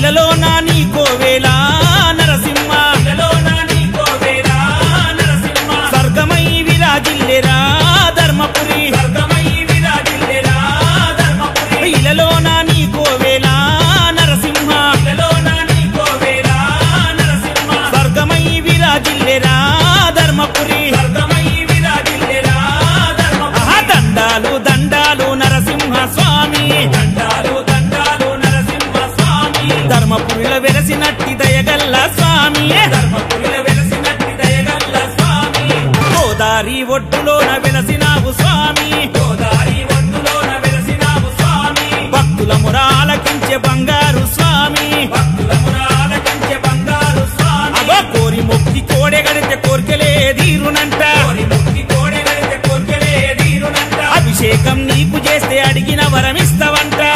ఇలలో నా నీ కోవేలా నరసింహ ఇలలో నా నీ కోవేలా నరసింహ స్వర్గమై విరాజిల్లెరా ధర్మపురి స్వర్గమై విరాజిల్లెరా ధర్మపురి ఇలలో నా నీ కోవేలా నరసింహ ఇలలో నా నీ కోవేలా నరసింహ స్వర్గమై విరాజిల్లెరా ధర్మపురి స్వర్గమై విరాజిల్లెరా ధర్మపురి ఆహా దండాలు దండాలు నరసింహ స్వామి దండాలు దండాలు నరసింహ స్వామి ధర్మపురిలో వెలసినట్టి దయగల్ల స్వామి ధర్మపురిల వెలసినట్టి దయగల్ల స్వామి గోదారి ఒడ్డులోన వెలసినావు స్వామి గోదారి ఒడ్డులోన వెలసినావు స్వామి భక్తుల మురాలకించే బంగారు స్వామి భక్తుల మురాలకించే బంగారు స్వామి అగో కోరి మొక్కి కోడెగడితే కోరికలే తీరునంట కోరి ముక్తి కోడెగడితే కోర్కెలే తీరునంట అభిషేకం నీకు చేస్తే అడిగిన వరమిస్తవంట